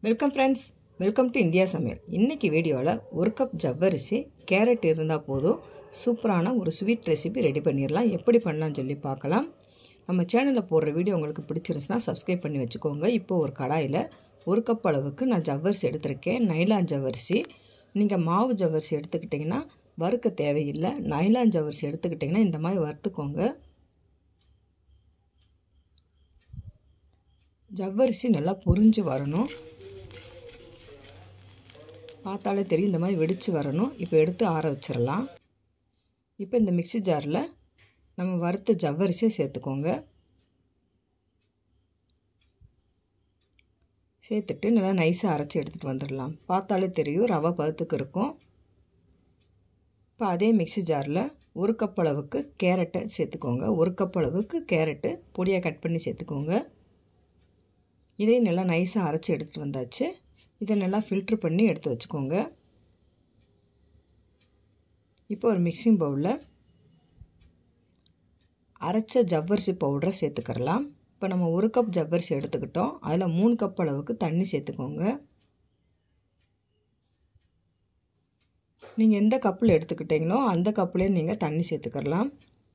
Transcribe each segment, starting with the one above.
welcome friends welcome to India சமையல் இன்றைக்கி வீடியோவில் ஒரு கப் ஜவ்வரிசி கேரட் இருந்தால் போதும் சூப்பரான ஒரு ஸ்வீட் ரெசிபி ரெடி பண்ணிடலாம் எப்படி பண்ணலாம்னு சொல்லி பார்க்கலாம் நம்ம சேனலில் போடுற வீடியோ உங்களுக்கு பிடிச்சிருந்துச்சுன்னா சப்ஸ்கிரைப் பண்ணி வச்சுக்கோங்க இப்போ ஒரு கடாயில் ஒரு கப் அளவுக்கு நான் ஜவ்வரிசி எடுத்திருக்கேன் நைலான் ஜவ்வரிசி நீங்கள் மாவு ஜவ்வரிசி எடுத்துக்கிட்டிங்கன்னா வறுக்க தேவையில்லை நைலான் ஜவ்வரிசி எடுத்துக்கிட்டிங்கன்னா இந்த மாதிரி வறுத்துக்கோங்க ஜவ்வரிசி நல்லா பொரிஞ்சு வரணும் பார்த்தாலே தெரியும் இந்த மாதிரி வெடித்து வரணும் இப்போ எடுத்து ஆற வச்சிடலாம் இப்போ இந்த மிக்சி ஜாரில் நம்ம வறுத்த ஜவ்வரிசியை சேர்த்துக்கோங்க சேர்த்துட்டு நல்லா நைஸாக அரைச்சி எடுத்துகிட்டு வந்துடலாம் பார்த்தாலே தெரியும் ரவை பதத்துக்கு இருக்கும் இப்போ அதே மிக்சி ஜாரில் ஒரு கப் அளவுக்கு கேரட்டை சேர்த்துக்கோங்க ஒரு கப் அளவுக்கு கேரட்டு பொடியாக கட் பண்ணி சேர்த்துக்கோங்க இதையும் நல்லா நைஸாக அரைச்சி எடுத்துகிட்டு வந்தாச்சு இதை நல்லா ஃபில்ட்ரு பண்ணி எடுத்து வச்சுக்கோங்க இப்போ ஒரு மிக்சிங் பவுலில் அரைச்ச ஜவ்வரிசி பவுடரை சேர்த்துக்கிறலாம் இப்போ நம்ம ஒரு கப் ஜவ்வரிசி எடுத்துக்கிட்டோம் அதில் மூணு கப் அளவுக்கு தண்ணி சேர்த்துக்கோங்க நீங்கள் எந்த கப்பில் எடுத்துக்கிட்டீங்களோ அந்த கப்புலேயே நீங்கள் தண்ணி சேர்த்துக்கிறலாம்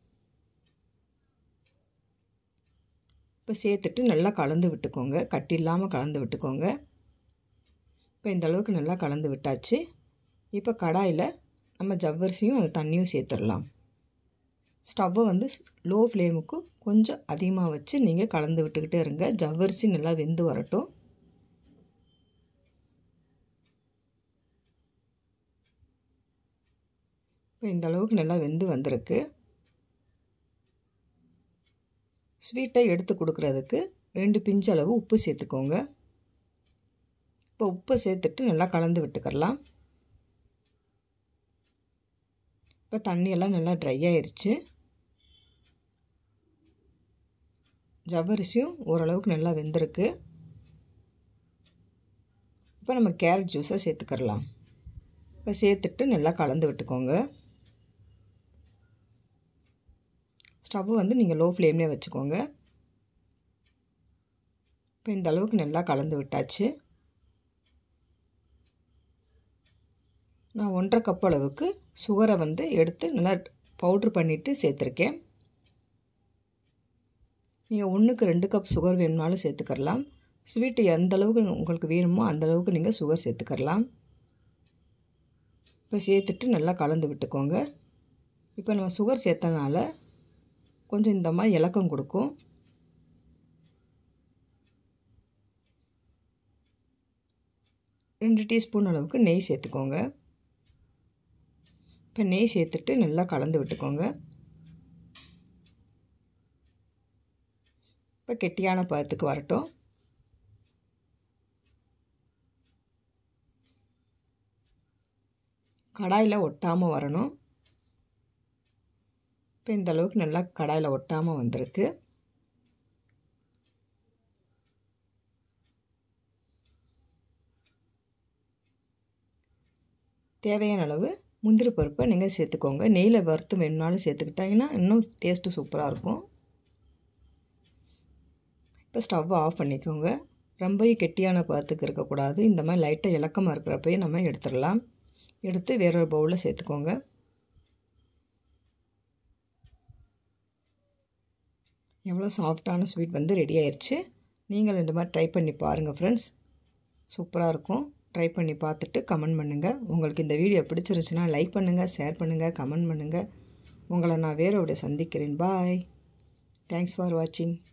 இப்போ சேர்த்துட்டு நல்லா கலந்து விட்டுக்கோங்க கட்டி இல்லாமல் கலந்து விட்டுக்கோங்க இப்போ இந்த அளவுக்கு நல்லா கலந்து விட்டாச்சு இப்போ கடாயில் நம்ம ஜவ்வரிசியும் அந்த தண்ணியும் சேர்த்துடலாம் ஸ்டவ்வை வந்து லோ ஃப்ளேமுக்கு கொஞ்சம் அதிகமாக வச்சு நீங்கள் கலந்து விட்டுக்கிட்டே இருங்க ஜவ்வரிசி நல்லா வெந்து வரட்டும் இப்போ இந்த அளவுக்கு நல்லா வெந்து வந்திருக்கு ஸ்வீட்டை எடுத்து கொடுக்குறதுக்கு ரெண்டு பிஞ்சு அளவு உப்பு சேர்த்துக்கோங்க இப்போ உப்பை சேர்த்துட்டு நல்லா கலந்து விட்டுக்கலாம் இப்போ தண்ணியெல்லாம் நல்லா ட்ரை ஆயிடுச்சு ஜவ்வரிசியும் ஓரளவுக்கு நல்லா வெந்திருக்கு இப்போ நம்ம கேரட் ஜூஸை சேர்த்துக்கிறலாம் இப்போ சேர்த்துட்டு நல்லா கலந்து விட்டுக்கோங்க ஸ்டவ் வந்து நீங்கள் லோ ஃப்ளேம்லேயே வச்சுக்கோங்க இப்போ இந்த அளவுக்கு நல்லா கலந்து விட்டாச்சு நான் ஒன்றரை கப் அளவுக்கு சுகரை வந்து எடுத்து நல்லா பவுட்ரு பண்ணிவிட்டு சேர்த்துருக்கேன் நீங்கள் ஒன்றுக்கு ரெண்டு கப் சுகர் வேணும்னாலும் சேர்த்துக்கரலாம் ஸ்வீட்டு எந்த அளவுக்கு உங்களுக்கு வேணுமோ அந்த அளவுக்கு நீங்கள் சுகர் சேர்த்துக்கரலாம் இப்போ சேர்த்துட்டு நல்லா கலந்து விட்டுக்கோங்க இப்போ நம்ம சுகர் சேர்த்தனால கொஞ்சம் இந்த மாதிரி இலக்கம் கொடுக்கும் ரெண்டு டீஸ்பூன் அளவுக்கு நெய் சேர்த்துக்கோங்க இப்போ நெய் சேர்த்துட்டு நல்லா கலந்து விட்டுக்கோங்க இப்போ கெட்டியான பதத்துக்கு வரட்டும் கடாயில் ஒட்டாமல் வரணும் இப்போ இந்த அளவுக்கு நல்லா கடாயில் ஒட்டாமல் வந்திருக்கு தேவையான அளவு முந்திரி பருப்பை நீங்கள் சேர்த்துக்கோங்க நெய்யில் வறுத்து வேணுனாலும் சேர்த்துக்கிட்டாங்கன்னா இன்னும் டேஸ்ட்டு சூப்பராக இருக்கும் இப்போ ஸ்டவ்வை ஆஃப் பண்ணிக்கோங்க ரொம்பவும் கெட்டியான பதத்துக்கு இருக்கக்கூடாது இந்த மாதிரி லைட்டாக இலக்கமாக இருக்கிறப்பயே நம்ம எடுத்துடலாம் எடுத்து வேறொரு பவுலில் சேர்த்துக்கோங்க எவ்வளோ சாஃப்டான ஸ்வீட் வந்து ரெடி ஆயிடுச்சு நீங்கள் இந்த மாதிரி ட்ரை பண்ணி பாருங்கள் ஃப்ரெண்ட்ஸ் சூப்பராக இருக்கும் ட்ரை பண்ணி பார்த்துட்டு கமெண்ட் பண்ணுங்கள் உங்களுக்கு இந்த வீடியோ பிடிச்சிருந்துச்சுன்னா லைக் பண்ணுங்கள் ஷேர் பண்ணுங்கள் கமெண்ட் பண்ணுங்கள் உங்களை நான் வேறோட சந்திக்கிறேன் பாய் தேங்க்ஸ் ஃபார் வாட்சிங்